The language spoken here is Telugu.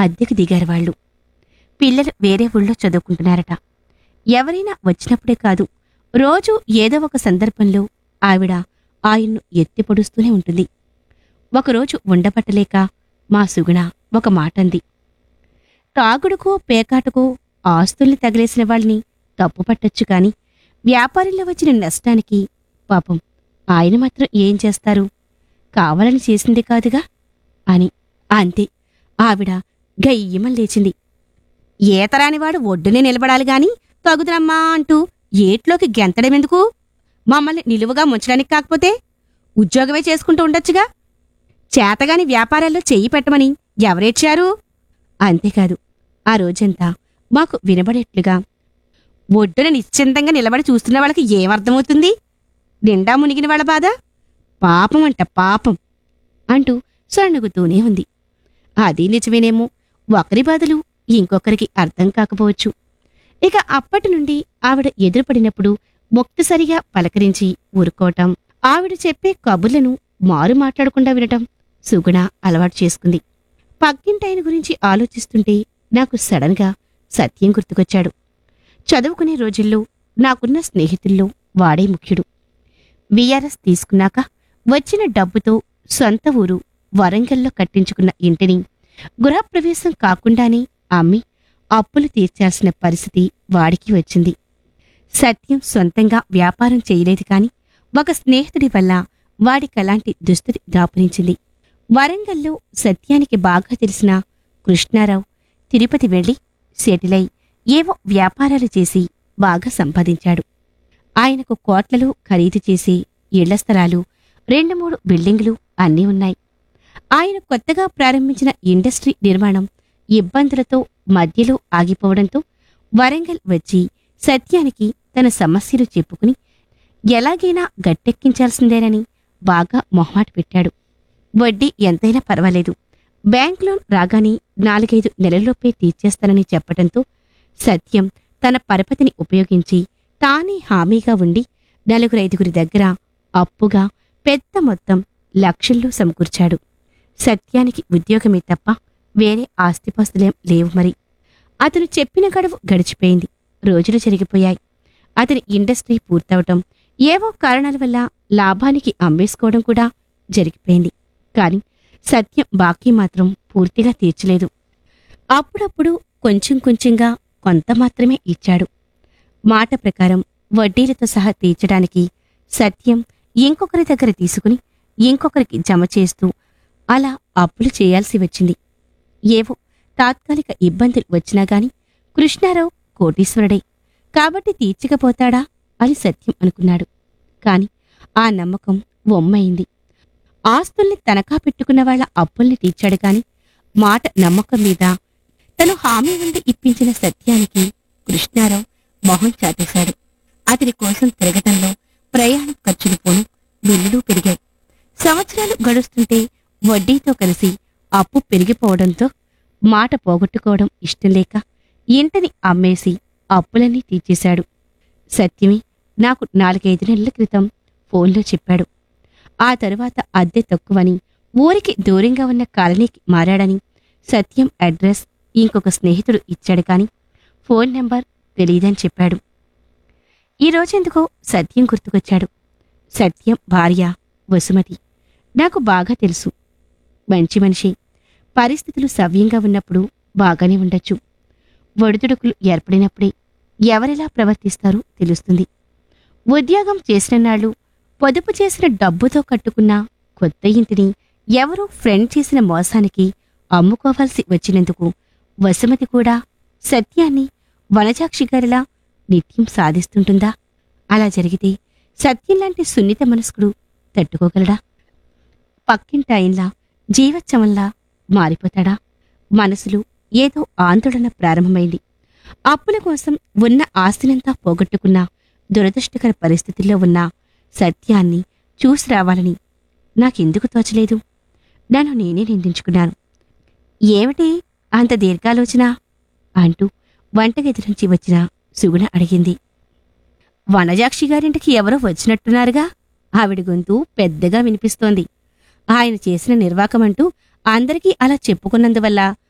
అద్దెకు దిగారు వాళ్ళు పిల్లలు వేరే ఊళ్ళో చదువుకుంటున్నారట ఎవరైనా వచ్చినప్పుడే కాదు రోజు ఏదో ఒక సందర్భంలో ఆవిడ ఆయన్ను ఎత్తి పొడుస్తూనే ఉంటుంది ఒకరోజు ఉండబట్టలేక మా సుగుణ ఒక మాటంది తాగుడుకో పేకాటకో ఆస్తుల్ని తగిలేసిన వాళ్ళని తప్పు పట్టొచ్చు కాని వ్యాపారంలో వచ్చిన నష్టానికి పాపం ఆయన మాత్రం ఏం చేస్తారు కావాలని చేసింది కాదుగా అని అంతే ఆవిడ గయ్యమని లేచింది ఈతరానివాడు ఒడ్డునే నిలబడాలి గాని తగుదరమ్మా అంటూ ఏట్లోకి గెంతడమెందుకు మమ్మల్ని నిలువుగా ముంచడానికి కాకపోతే ఉద్యోగమే చేసుకుంటూ ఉండొచ్చుగా చేతగాని వ్యాపారాల్లో చెయ్యి పెట్టమని ఎవరేడ్చారు అంతేకాదు ఆ రోజంతా మాకు వినబడేట్లుగా ఒడ్డున నిశ్చింతంగా నిలబడి చూస్తున్న వాళ్ళకి ఏమర్థమవుతుంది నిండా మునిగిన వాళ్ళ బాధ పాపం అంట పాపం అంటూ సణుగుతూనే ఉంది అది నిజమేనేమో ఒకరి బాధలు ఇంకొకరికి అర్థం కాకపోవచ్చు ఇక అప్పటి నుండి ఆవిడ ఎదురుపడినప్పుడు ముక్తసరిగా పలకరించి ఊరుకోవటం ఆవిడ చెప్పే కబుర్లను మారు మాట్లాడకుండా వినటం సుగుణ అలవాటు చేసుకుంది పక్కింటాయన గురించి ఆలోచిస్తుంటే నాకు సడన్గా సత్యం గుర్తుకొచ్చాడు చదువుకునే రోజుల్లో నాకున్న స్నేహితుల్లో వాడే ముఖ్యుడు విఆర్ఎస్ తీసుకున్నాక వచ్చిన డబ్బుతో సొంత ఊరు వరంగల్లో కట్టించుకున్న ఇంటిని గృహప్రవేశం కాకుండానే అమ్మి అప్పులు తీర్చాల్సిన పరిస్థితి వాడికి వచ్చింది సత్యం సొంతంగా వ్యాపారం చేయలేదు కాని ఒక స్నేహితుడి వల్ల వాడికలాంటి దుస్థితి దాపురించింది వరంగల్లో సత్యానికి బాగా తెలిసిన కృష్ణారావు తిరుపతి వెళ్లి సెటిలై ఏవో వ్యాపారాలు చేసి బాగా సంపాదించాడు ఆయనకు కోట్లలో ఖరీదు చేసి ఇళ్ల స్థలాలు రెండు మూడు బిల్డింగులు అన్నీ ఉన్నాయి ఆయన కొత్తగా ప్రారంభించిన ఇండస్ట్రీ నిర్మాణం ఇబ్బందులతో మధ్యలో ఆగిపోవడంతో వరంగల్ వచ్చి సత్యానికి తన సమస్యలు చెప్పుకుని ఎలాగైనా గట్టెక్కించాల్సిందేనని బాగా మొహమాట పెట్టాడు వడ్డీ ఎంతైనా పర్వాలేదు బ్యాంక్ లోన్ రాగానే నాలుగైదు నెలల్లోపే తీర్చేస్తానని చెప్పటంతో సత్యం తన పరపతిని ఉపయోగించి తానే హామీగా ఉండి నలుగురైదుగురి దగ్గర అప్పుగా పెద్ద మొత్తం లక్షల్లో సమకూర్చాడు సత్యానికి ఉద్యోగమే తప్ప వేరే ఆస్తిపాస్తులేం లేవు మరి అతను చెప్పిన గడువు గడిచిపోయింది రోజులు జరిగిపోయాయి అతని ఇండస్ట్రీ పూర్తవటం ఏవో కారణాల వల్ల లాభానికి అమ్మేసుకోవడం కూడా జరిగిపోయింది కాని సత్యం బాకీ మాత్రం పూర్తిగా తీర్చలేదు అప్పుడప్పుడు కొంచెం కొంచెంగా కొంత మాత్రమే ఇచ్చాడు మాట ప్రకారం వడ్డీలతో సహా తీర్చడానికి సత్యం ఇంకొకరి దగ్గర తీసుకుని ఇంకొకరికి జమ చేస్తూ అలా అప్పులు చేయాల్సి వచ్చింది ఏవో తాత్కాలిక ఇబ్బందులు వచ్చినా గాని కృష్ణారావు కోటీశ్వరుడే కాబట్టి తీర్చకపోతాడా అని సత్యం అనుకున్నాడు కాని ఆ నమ్మకం వమ్మైంది ఆస్తుల్ని తనఖా పెట్టుకున్న వాళ్ళ అప్పుల్ని తీర్చాడు కాని మాట నమ్మకం మీద తను హామీ ఉండి ఇప్పించిన సత్యానికి కృష్ణారావు మొహం చాటేశాడు అతని కోసం తిరగటంలో ప్రయాణ ఖర్చులు పోను బిల్లులు పెరిగాయి సంవత్సరాలు గడుస్తుంటే వడ్డీతో కలిసి అప్పు పెరిగిపోవడంతో మాట పోగొట్టుకోవడం ఇష్టం లేక ఇంటిని అమ్మేసి అప్పులన్నీ తీర్చేశాడు సత్యమే నాకు నాలుగైదు నెలల క్రితం ఫోన్లో చెప్పాడు ఆ తరువాత అద్దె తక్కువని ఊరికి దూరంగా ఉన్న కాలనీకి మారాడని సత్యం అడ్రస్ ఇంకొక స్నేహితుడు ఇచ్చాడు కాని ఫోన్ నెంబర్ తెలియదని చెప్పాడు ఈ రోజెందుకో సత్యం గుర్తుకొచ్చాడు సత్యం భార్య వసుమతి నాకు బాగా తెలుసు మంచి మనిషి పరిస్థితులు సవ్యంగా ఉన్నప్పుడు బాగానే ఉండొచ్చు ఒడిదుడుకులు ఏర్పడినప్పుడే ఎవరెలా ప్రవర్తిస్తారో తెలుస్తుంది ఉద్యోగం చేసిన నాళ్ళు పొదుపు చేసిన డబ్బుతో కట్టుకున్న కొత్త ఇంటిని ఎవరో ఫ్రెండ్ చేసిన మోసానికి అమ్ముకోవాల్సి వచ్చినందుకు వసుమతి కూడా సత్యాన్ని వనజాక్షి గారిలా నిత్యం సాధిస్తుంటుందా అలా జరిగితే సత్యం లాంటి సున్నిత మనస్కుడు తట్టుకోగలడా పక్కింటాయిన్లా జీవచ్చవంలా మారిపోతాడా మనసులో ఏదో ఆందోళన ప్రారంభమైంది అప్పుల కోసం ఉన్న ఆస్తినంతా పోగొట్టుకున్న దురదృష్టకర పరిస్థితుల్లో ఉన్న సత్యాన్ని చూసి రావాలని నాకెందుకు తోచలేదు నన్ను నేనే నిందించుకున్నాను ఏమిటి అంత దీర్ఘాలోచన అంటూ వంటగది నుంచి వచ్చిన సుగుణ అడిగింది వనజాక్షి గారింటికి ఎవరో వచ్చినట్టున్నారుగా ఆవిడ గొంతు పెద్దగా వినిపిస్తోంది ఆయన చేసిన నిర్వాకమంటూ అందరికీ అలా చెప్పుకున్నందువల్ల